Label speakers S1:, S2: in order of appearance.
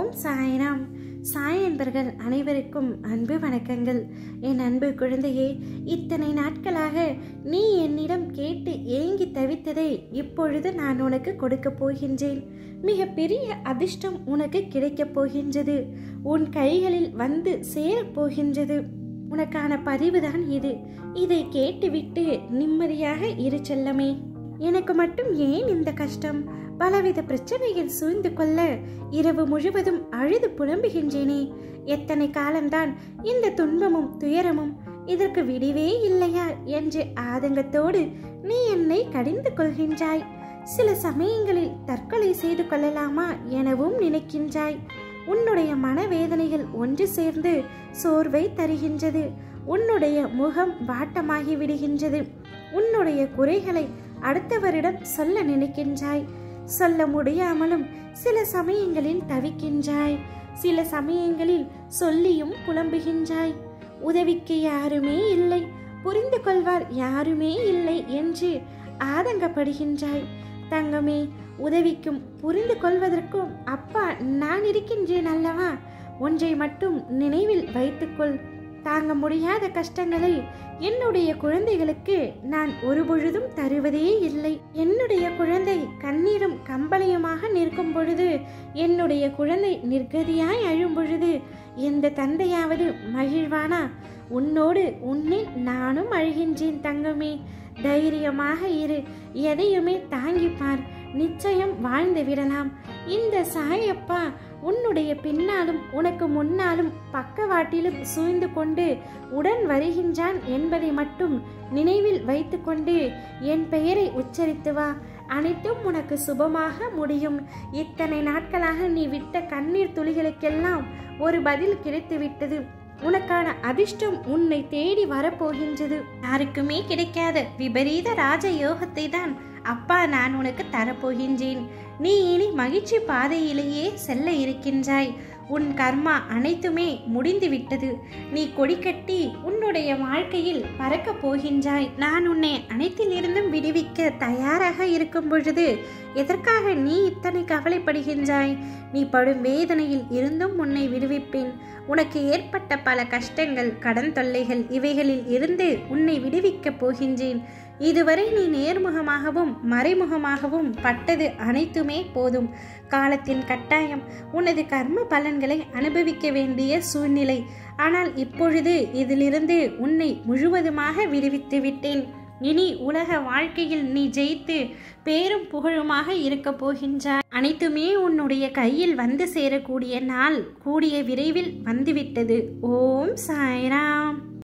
S1: ஓம் சாய்ராம் சாய் என்பர்கள் அனைவருக்கும் அன்பு வணக்கங்கள் என் அன்பு குழந்தையே இத்தனை நாட்களாக நீ என்னிடம் கேட்டு ஏங்கி தவித்ததை இப்பொழுது நான் உனக்கு கொடுக்கப் போகின்றேன் மிக பெரிய அதிர்ஷ்டம் உனக்கு கிடைக்கப் போகின்றது உன் கைகளில் வந்து சேரப் போகின்றது உனக்கான பதிவுதான் இது இதை கேட்டுவிட்டு நிம்மதியாக இரு செல்லமே எனக்கு மட்டும் ஏன் இந்த கஷ்டம் பலவித பிரச்சனைகள் சூழ்ந்து கொள்ள இரவு முழுவதும் அழுது புலம்புகின்றேனே எத்தனை காலம்தான் இந்த துன்பமும் துயரமும் இதற்கு விடிவே இல்லையா என்று ஆதங்கத்தோடு நீ என்னை கடிந்து கொள்கின்றாய் சில சமயங்களில் தற்கொலை செய்து கொள்ளலாமா எனவும் நினைக்கின்றாய் உன்னுடைய மனவேதனைகள் ஒன்று சேர்ந்து சோர்வை தருகின்றது உன்னுடைய முகம் வாட்டமாகி விடுகின்றது உன்னுடைய குறைகளை அடுத்தவரிடம் சொல்ல நினைக்கின்றாய் சொல்ல முடியாமலும் சில சமயங்களில் தவிக்கின்றாய் சில சமயங்களில் சொல்லியும் புலம்புகின்றாய் உதவிக்கு யாருமே இல்லை புரிந்து கொள்வார் யாருமே இல்லை என்று ஆதங்கப்படுகின்றாய் தங்கமே உதவிக்கும் புரிந்து கொள்வதற்கும் அப்பா நான் இருக்கின்றேன் அல்லவா ஒன்றை மட்டும் நினைவில் வைத்துக்கொள் தாங்க முடியாத கஷ்டங்களை என்னுடைய குழந்தைகளுக்கு நான் ஒருபொழுதும் தருவதே இல்லை என்னுடைய குழந்தை கண்ணீரும் கம்பளையுமாக நிற்கும் பொழுது என்னுடைய குழந்தை நிர்கதியாய் அழும் பொழுது எந்த தந்தையாவது மகிழ்வானா உன்னோடு உன்னில் நானும் அழுகின்றேன் தங்கமே தைரியமாக இரு எதையுமே தாங்கிப்பார் நிச்சயம் வாழ்ந்து விடலாம் இந்த சாயப்பா உன்னுடைய பின்னாலும் உனக்கு முன்னாலும் பக்கவாட்டிலும் சூழ்ந்து கொண்டு உடன் வருகின்றான் என்பதை மட்டும் நினைவில் வைத்துக்கொண்டு என் பெயரை உச்சரித்து வா அனைத்தும் உனக்கு சுபமாக முடியும் இத்தனை நாட்களாக நீ விட்ட கண்ணீர் துளிகளுக்கெல்லாம் ஒரு பதில் கிடைத்துவிட்டது உனக்கான அதிர்ஷ்டம் உன்னை தேடி வரப்போகின்றது யாருக்குமே கிடைக்காத விபரீத ராஜ யோகத்தை தான் அப்பா நான் உனக்கு தரப்போகின்றேன் நீ இனி மகிழ்ச்சி பாதையிலேயே செல்ல இருக்கின்றாய் உன் கர்மா அனைத்துமே முடிந்து விட்டது நீ கொடி கட்டி உன்னுடைய வாழ்க்கையில் பறக்கப் போகின்றாய் நான் உன்னை அனைத்திலிருந்தும் விடுவிக்க தயாராக இருக்கும் பொழுது எதற்காக நீ இத்தனை கவலைப்படுகின்றாய் நீ படும் வேதனையில் இருந்தும் உன்னை விடுவிப்பேன் உனக்கு ஏற்பட்ட பல கஷ்டங்கள் கடன் தொல்லைகள் இவைகளில் இருந்து உன்னை விடுவிக்கப் போகின்றேன் இதுவரை நீ நேர்முகமாகவும் மறைமுகமாகவும் பட்டது அனைத்துமே போதும் காலத்தின் கட்டாயம் உனது கர்ம பலன்களை அனுபவிக்க வேண்டிய சூழ்நிலை ஆனால் இப்பொழுது இதிலிருந்து உன்னை முழுவதுமாக விடுவித்து விட்டேன் இனி உலக வாழ்க்கையில் நீ ஜெயித்து பேரும் புகழுமாக இருக்க போகின்றாய் அனைத்துமே உன்னுடைய கையில் வந்து சேரக்கூடிய நாள் கூடிய விரைவில் வந்துவிட்டது ஓம் சாய்ராம்